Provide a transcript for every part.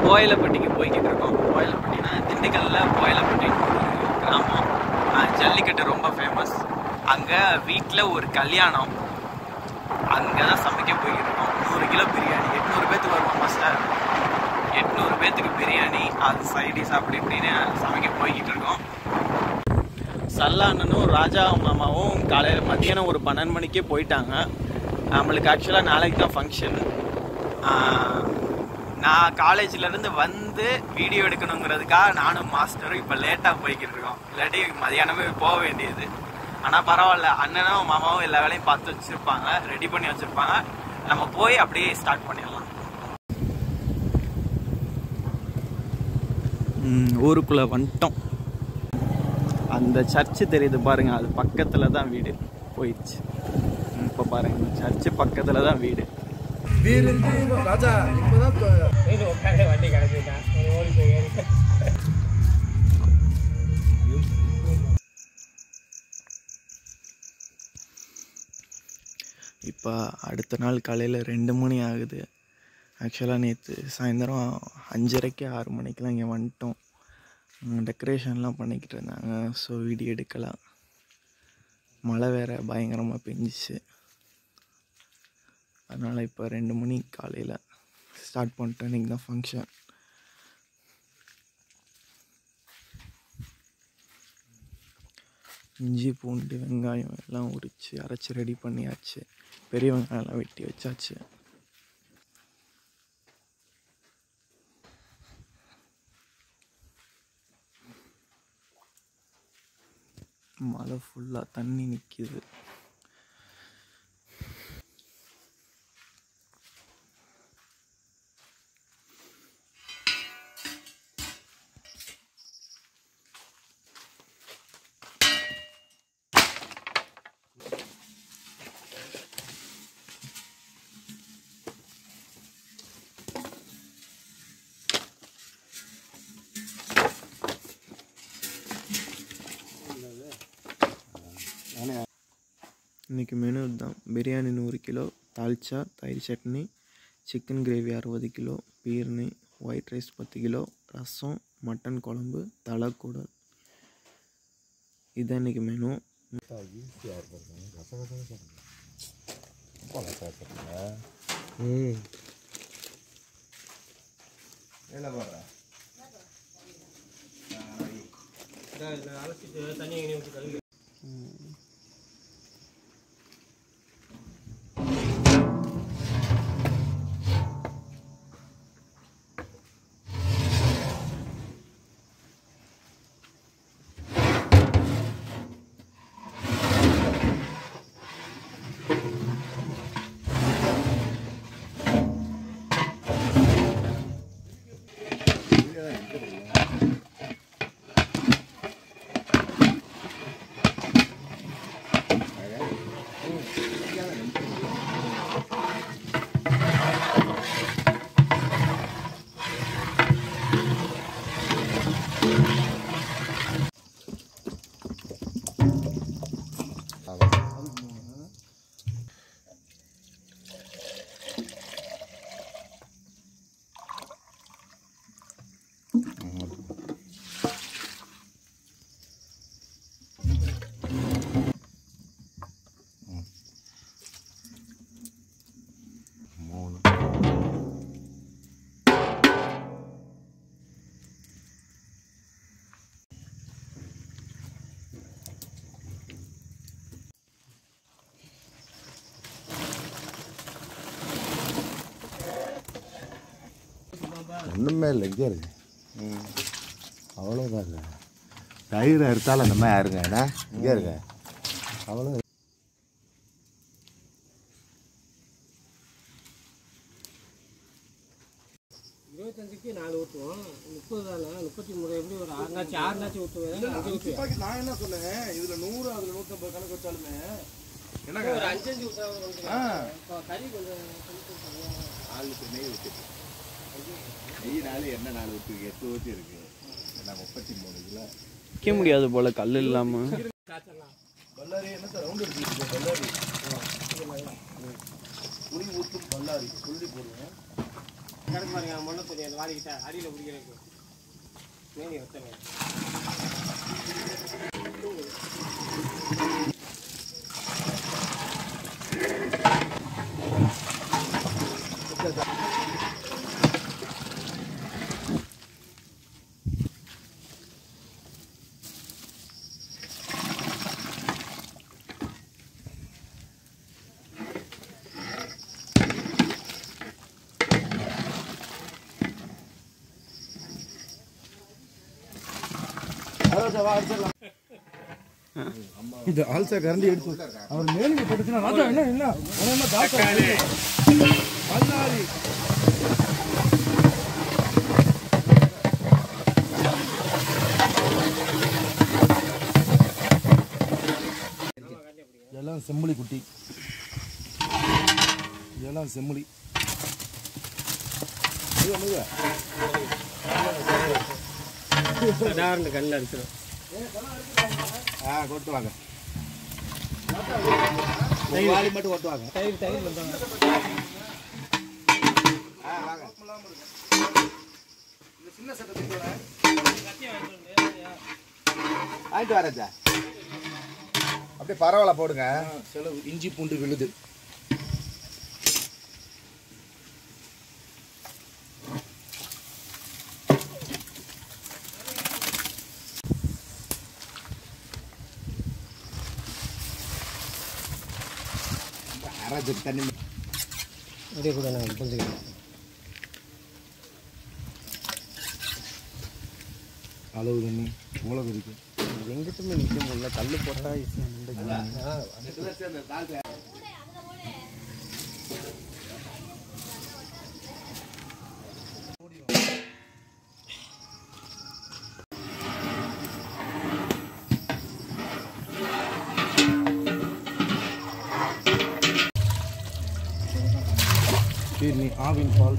கோயிலப்பட்டிக்கு போய்கிட்டு இருக்கோம் கோயிலப்பட்டினா திண்டுக்கல்ல கோயிலப்பட்டி கிராமம் ஆஹ் ஜல்லிக்கட்டு ரொம்ப ஃபேமஸ் அங்கே வீட்டில் ஒரு கல்யாணம் அங்கே தான் சமைக்க போய்கிட்டு இருக்கோம் நூறு கிலோ பிரியாணி எட்நூறு பேத்துக்கு வருவோம் மாஸ்டர் எட்நூறு பேத்துக்கு பிரியாணி அது சைடிஸ் அப்படி இப்படின்னு சமைக்க போய்கிட்டு இருக்கோம் சல்லா அண்ணனும் ராஜா மாமாவும் காலையில் மத்தியானம் ஒரு பன்னெண்டு மணிக்கே போயிட்டாங்க நம்மளுக்கு ஆக்சுவலாக நாளைக்கு தான் ஃபங்க்ஷன் நான் காலேஜ்லேருந்து வந்து வீடியோ எடுக்கணுங்கிறதுக்காக நானும் மாஸ்டரும் இப்போ லேட்டாக போய்கிட்டு இருக்கோம் இல்லாட்டி மதியானமே போக வேண்டியது ஆனால் பரவாயில்ல அண்ணனும் மாமாவும் எல்லா வேலையும் பார்த்து வச்சுருப்பாங்க ரெடி பண்ணி வச்சுருப்பாங்க நம்ம போய் அப்படியே ஸ்டார்ட் பண்ணிடலாம் ஊருக்குள்ளே வந்துட்டோம் அந்த சர்ச்சு தெரியுது பாருங்க அது பக்கத்துல தான் வீடு போயிடுச்சு ம், இப்ப பாருங்க சர்ச்சு பக்கத்துல தான் வீடு வீரந்தி ராஜா இப்பதான் தொ- வண்டி கிடச்சிட்டான் ஓடி போய் ஏறி இப்போ அடுத்த நாள் காலையில் ரெண்டு மணி ஆகுது ஆக்சுவலாக நேற்று சாயந்தரம் அஞ்சரைக்கு ஆறு மணிக்கெலாம் இங்கே வந்துட்டோம் டெக்கரேஷன்லாம் பண்ணிக்கிட்டு இருந்தாங்க ஸோ வீடியோ எடுக்கலாம் மழை வேற பயங்கரமாக பெஞ்சிச்சு அதனால் இப்போ ரெண்டு மணி காலையில் ஸ்டார்ட் பண்ணிட்டோம் இன்றைக்கி தான் ஃபங்க்ஷன் இஞ்சி பூண்டு வெங்காயம் எல்லாம் உரித்து அரைச்சி ரெடி பண்ணியாச்சு பெரிய வெங்காயம்லாம் வெட்டி வச்சாச்சு மழை ஃபுல்லாக தண்ணி நிற்கிது இன்றைக்கி மெனு தான் பிரியாணி நூறு கிலோ தால்ச்சா தயிர் சட்னி சிக்கன் கிரேவி அறுபது கிலோ பீர்னி ஒயிட் ரைஸ் பத்து கிலோ ரசம் மட்டன் குழம்பு தலைக்கூடல் இதுதான் இன்றைக்கி மெனு ம் அலசிட்டு தண்ணி எங்கே விட்டு கழுவி ஒன்றுமே இல்லை இங்கே இருக்கு அவ்வளோதாங்க தயிர் எடுத்தாலும் அந்த மாதிரி யாருங்க என்ன இங்கே இருக்க அவ்வளோ இருபத்தஞ்சுக்கு நாலு ஊற்றுவோம் முப்பது தானே முப்பத்தி மூணு எப்படி ஒரு ஆறுனாச்சு ஆறுனாச்சு ஊற்றுவேன் அஞ்சு ஊற்றுவேன் நான் என்ன சொன்னேன் இதில் நூறு அதில் நூற்றம்பது கணக்கு வச்சாலுமே ஒரு அஞ்சு அஞ்சு ஊற்றுறாங்க இப்போ கறி கொஞ்சம் ஆளுக்கு நெய் ஊற்றிட்டு நெய் நாலு எண்ணெய் நாலு ஊற்றி எட்டு ஊற்றி இருக்கு நான் முப்பத்தி மூணு கிலோ வைக்க முடியாது போல கல் இல்லாமல் காய்ச்சலாம் பல்லாரி என்ன ரவுண்ட் எடுத்துக்கிட்டு பல்லாரி புளி ஊற்றும் பல்லாரி புள்ளி போடுவேன் கிடக்கு பாருங்க மொன்ன துணி அந்த வாரிக்கிட்ட அடியில் பிடிக்கிறதுக்கு மேனி வத்தங்க இது ஆல்சா கரண்டி எடுத்து அவர் மேலுக்கு போட்டுச்சுன்னா ராஜா என்ன என்ன அவன் என்ன டாக்டர் பல்லாரி இதெல்லாம் செம்மொழி குட்டி இதெல்லாம் செம்மொழி சாதாரண கண்ணில் அடிச்சிடும் ஆ கொட்டு வாங்க ஒரு வாளி மட்டும் கொட்டு வாங்க தயிர் தயிர் வந்தாங்க ஆ வாங்க வாங்கிட்டு வரேன் சார் அப்படியே பரவாயில்ல போடுங்க செலவு இஞ்சி பூண்டு விழுது அரை ஜக்கு தண்ணி அப்படியே கூட நாங்கள் புரிஞ்சுக்கிறோம் அளவு தண்ணி மிளகு இருக்கு எங்கிட்டுமே நிற்க முடியல கல் போட்டால் நீ ஆவின் பால்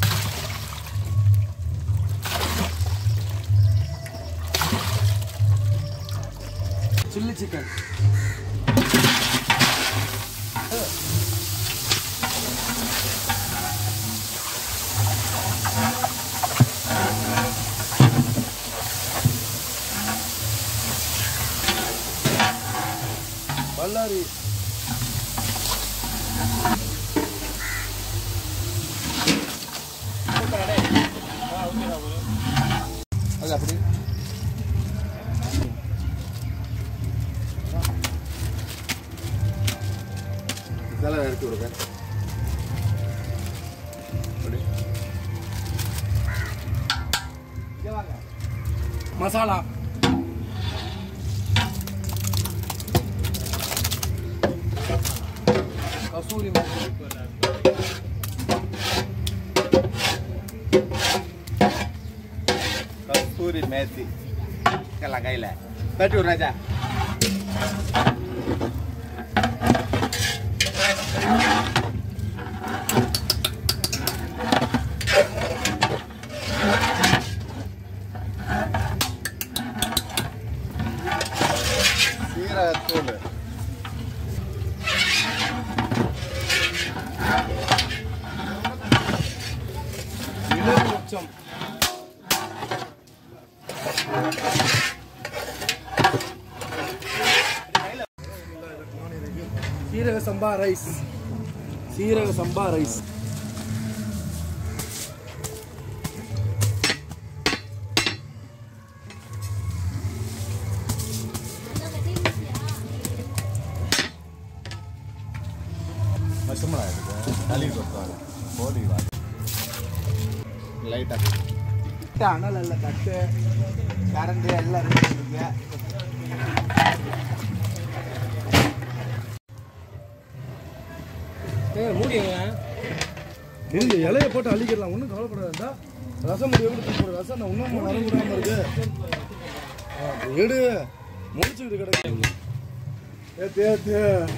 சில்லி சிக்கன் பல்லாரி அது அப்படி இதெல்லாம் இறக்கி விடுங்க அப்படி. இங்க வாங்க. மசாலா கசூரி கஸ்தூரி மேத்தி எல்லாம் கையில் தட்டி விடு ராஜா சீரகத்தூள் இளம் உச்சம் சீரக சம்பா ரைஸ் சீரக சம்பா ரைஸ் மசுமலா இருக்கு களி கொடுத்தாங்க போடி வா லைட்டாக அனல் இல்லை தட்டு கரண்ட் எல்லாம் இருக்குங்க மூடிங்க இந்த இலைய போட்டு அள்ளிக்கலாம் ஒன்றும் கவலைப்படாதா ரசம் முடி எப்படி போடு ரசம் நான் இன்னும் நரம் விடாம இருக்கு ஆ, எடு முடிச்சுக்கிட்டு கிடக்கு ஏத்து ஏத்து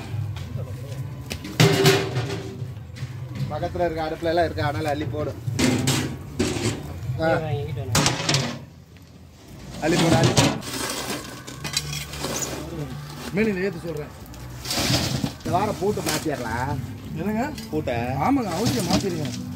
பக்கத்தில் இருக்க அடுப்புல எல்லாம் இருக்க அனல் அள்ளி போடு ஆ, எங்கிட்ட வேணாம். அள்ளி போடு அள்ளி போடு. மேனியில் ஏத்து சொல்றேன் இந்த வாரம் பூட்டு மாற்றிடலாம் என்னங்க பூட்டை ஆமாங்க அவசியம் மாத்திருங்க